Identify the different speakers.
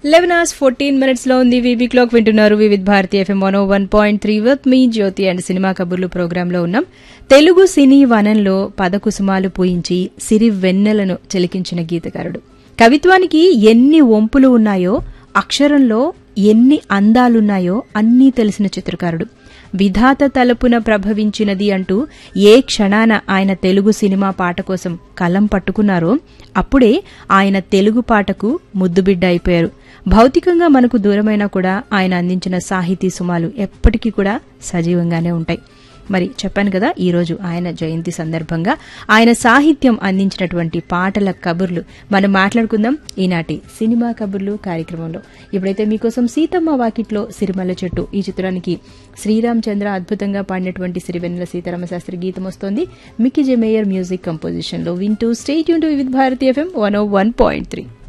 Speaker 1: eleven hours fourteen minutes లో ఉంది VB clock వింటున్నారు Vividh Bharati FM one one point three with me Jyothi and cinema కబుర్లు programme లో ఉన్నాం తెలుగు సినీ వనంలో పదకుసుమాలు పూయించి సిరి వెన్నెలను చెలికించిన గీతకారుడు కవిత్వానికి ఎన్ని వంపులు ఉన్నాయో అక్షరంలో ఎన్ని అందాలున్నాయో అన్నీ తెలిసిన చిత్రకారుడు విధాత తలపున ప్రభవించినది అంటూ ఏ క్షణాన ఆయన తెలుగు సినిమా పాట కోసం కలం పట్టుకున్నారో అప్పుడే ఆయన తెలుగు పాటకు ముద్దుబిడ్డ అయిపోయారు భౌతికంగా మనకు దూరమైనా కూడా ఆయన అందించిన సాహితీ సుమాలు ఎప్పటికీ కూడా సజీవంగానే ఉంటాయి మరి చెప్పాను కదా ఈ రోజు ఆయన జయంతి సందర్భంగా ఆయన సాహిత్యం అందించినటువంటి పాటల కబుర్లు మనం మాట్లాడుకుందాం ఈనాటి సినిమా కబుర్లు కార్యక్రమంలో ఇప్పుడైతే మీకోసం సీతమ్మ వాకిట్లో సిరిమల్ల చెట్టు ఈ చిత్రానికి శ్రీరామ్ చంద్ర అద్భుతంగా పాడినటువంటి సిరివెన్నెల సీతారామ శాస్త్రి గీతం వస్తోంది Mickey J Meyer music composition లో వింటూ స్టేట్ యూన్ to with Bharati FM one O one point three